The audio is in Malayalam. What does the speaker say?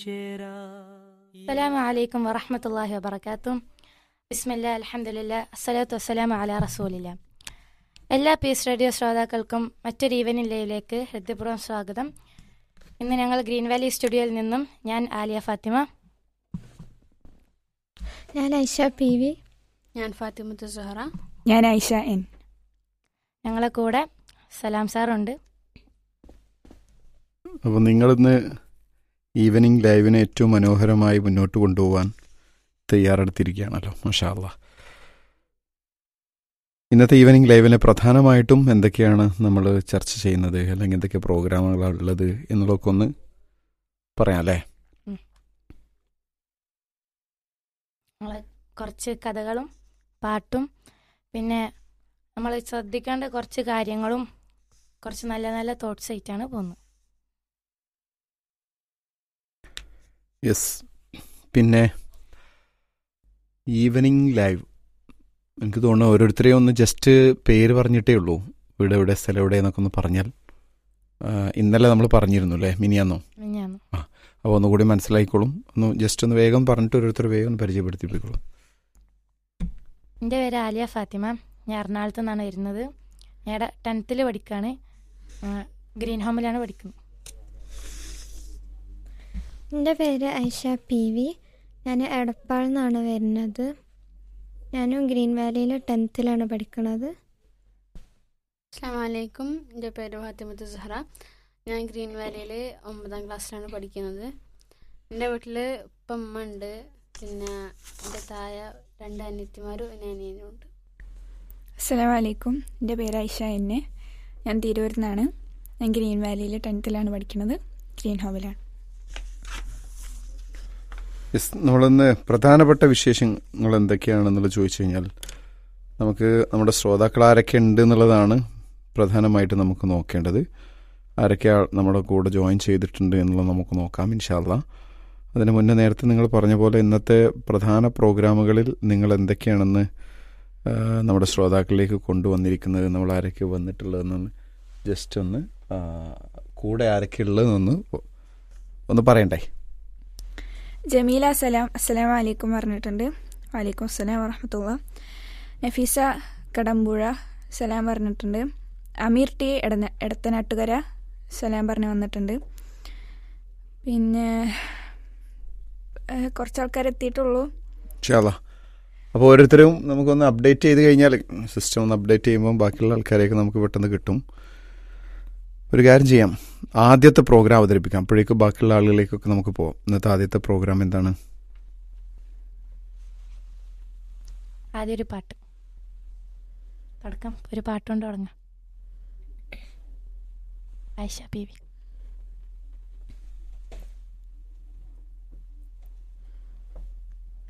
السلام عليكم ورحمة الله وبركاته بسم الله الحمد لله الصلاة والسلام على رسول الله എല്ലാ പീസ് റേഡിയോ ശ്രോതാക്കൾക്കും മറ്റൊരു ഈവനിംഗ് ലൈവിലേക്ക് ഹൃദയപൂർവ്വം സ്വാഗതം ഇന്ന് ഞങ്ങൾ ഗ്രീൻ വാലി സ്റ്റുഡിയോയിൽ നിന്നും ഞാൻ ആലിയ ഫാത്തിമ ഞാൻ ഐഷ പി വി ഞാൻ ഫാത്തിമത്ത് സുഹറ ഞാൻ ഐഷ എൻ ഞങ്ങളെ കൂടെ സലാം സാറുണ്ട് അപ്പോൾ നിങ്ങളിന്ന് ഈവനിങ് ലൈവിനെ ഏറ്റവും മനോഹരമായി മുന്നോട്ട് കൊണ്ടുപോകാൻ തയ്യാറെടുത്തിരിക്കുകയാണല്ലോ മഷാല്ല ഇന്നത്തെ ഈവനിങ് ലൈവിനെ പ്രധാനമായിട്ടും എന്തൊക്കെയാണ് നമ്മൾ ചർച്ച ചെയ്യുന്നത് അല്ലെങ്കിൽ എന്തൊക്കെ പ്രോഗ്രാമുകളാണ് ഉള്ളത് എന്നുള്ളതൊക്കെ ഒന്ന് പറയാം അല്ലേ ഞങ്ങൾ കുറച്ച് കഥകളും പാട്ടും പിന്നെ നമ്മൾ ശ്രദ്ധിക്കേണ്ട കുറച്ച് കാര്യങ്ങളും കുറച്ച് നല്ല നല്ല തോട്ട്സ് ആയിട്ടാണ് പോകുന്നത് യെസ് പിന്നെ ഈവനിങ് ലൈവ് എനിക്ക് തോന്നുന്നു ഓരോരുത്തരെയും ഒന്ന് ജസ്റ്റ് പേര് പറഞ്ഞിട്ടേ ഉള്ളൂ വീട് എവിടെ സ്ഥലം എവിടെ എന്നൊക്കെ ഒന്ന് പറഞ്ഞാൽ ആ, ഇന്നലെ നമ്മൾ പറഞ്ഞിരുന്നു അല്ലേ മിനിയാന്നോ മിഞ്ഞാന്ന് അപ്പോൾ ഒന്നുകൂടി മനസ്സിലായിക്കോളും ഒന്ന് ജസ്റ്റ് ഒന്ന് വേഗം പറഞ്ഞിട്ട് ഓരോരുത്തർ വേഗം ഒന്ന് പരിചയപ്പെടുത്തിപ്പിക്കോളും എൻ്റെ പേര് ആലിയ ഫാത്തിമ ഞാൻ എറണാകുളത്ത് നിന്നാണ് വരുന്നത് ഞാൻ ടെൻത്തിൽ പഠിക്കുകയാണ് ആ, ഗ്രീൻ ഹോമിലാണ് പഠിക്കുന്നത് എൻ്റെ പേര് ഐഷ പി വി ഞാൻ എടപ്പാളിൽ നിന്നാണ് വരുന്നത് ഞാനും ഗ്രീൻ വാലിയിൽ ടെൻത്തിലാണ് പഠിക്കുന്നത് അസ്സാം വലൈക്കും എൻ്റെ പേര് ഫാത്തിമത്ത് സുഹറ ഞാൻ ഗ്രീൻ വാലിയിൽ ഒമ്പതാം ക്ലാസ്സിലാണ് പഠിക്കുന്നത് എൻ്റെ വീട്ടിൽ ഇപ്പം ഉമ്മ ഉണ്ട് പിന്നെ എൻ്റെ താഴെ രണ്ട് അനിയത്തിമാരും ഒരു അനിയനും ഉണ്ട് അസ്സലാം വലൈക്കും എൻ്റെ പേര് ഐഷ എന്നെ ഞാൻ തിരൂരിൽ നിന്നാണ് ഞാൻ ഗ്രീൻ വാലിയിൽ ടെൻത്തിലാണ് പഠിക്കുന്നത് ഗ്രീൻ ഹോമിലാണ് യെസ് നമ്മളിന്ന് പ്രധാനപ്പെട്ട വിശേഷങ്ങൾ എന്തൊക്കെയാണെന്നുള്ളത് ചോദിച്ചു കഴിഞ്ഞാൽ നമുക്ക് നമ്മുടെ ശ്രോതാക്കൾ ആരൊക്കെ ഉണ്ട് എന്നുള്ളതാണ് പ്രധാനമായിട്ട് നമുക്ക് നോക്കേണ്ടത് ആരൊക്കെ ആ- നമ്മുടെ കൂടെ ജോയിൻ ചെയ്തിട്ടുണ്ട് എന്നുള്ളത് നമുക്ക് നോക്കാം ഇൻഷാല്ല അതിന് മുന്നേ നേരത്തെ നിങ്ങൾ പറഞ്ഞ പോലെ ഇന്നത്തെ പ്രധാന പ്രോഗ്രാമുകളിൽ നിങ്ങൾ എന്തൊക്കെയാണെന്ന് ആ, നമ്മുടെ ശ്രോതാക്കളിലേക്ക് കൊണ്ടുവന്നിരിക്കുന്നത് നമ്മൾ ആരൊക്കെ വന്നിട്ടുള്ളതെന്നൊന്ന് ജസ്റ്റ് ഒന്ന് ആ, കൂടെ ആരൊക്കെ ഉള്ളതെന്നൊന്ന് ഒന്ന് പറയണ്ടേ ജമീല സലാം അസ്സലാം വലൈക്കും പറഞ്ഞിട്ടുണ്ട് വലൈക്കും അസ്സലാം വറഹമത്തുള്ള നഫീസ കടമ്പുഴ സലാം പറഞ്ഞിട്ടുണ്ട് അമീർ ടി എടന എടത്തനാട്ടുകര സലാം പറഞ്ഞ് വന്നിട്ടുണ്ട് പിന്നെ ഏഹ്, കുറച്ച് ആൾക്കാർ എത്തിയിട്ടുള്ളൂ ഇൻഷാല്ലാ അപ്പോൾ ഓരോരുത്തരും നമുക്കൊന്ന് അപ്ഡേറ്റ് ചെയ്ത് കഴിഞ്ഞാൽ സിസ്റ്റം ഒന്ന് അപ്ഡേറ്റ് ചെയ്യുമ്പോൾ ബാക്കിയുള്ള ആൾക്കാരെയൊക്കെ നമുക്ക് പെട്ടെന്ന് കിട്ടും ഒരു കാര്യം ചെയ്യാം ആദ്യത്തെ പ്രോഗ്രാം അവതരിപ്പിക്കാം അപ്പോഴേക്കും ബാക്കിയുള്ള ആളുകളിലേക്കൊക്കെ നമുക്ക് പോകാം ഇന്നത്തെ ആദ്യത്തെ പ്രോഗ്രാം എന്താണ് ആദ്യം ഒരു പാട്ട് തുടക്കം ഒരു പാട്ടുകൊണ്ട് തുടങ്ങാം ഐഷ ബി വി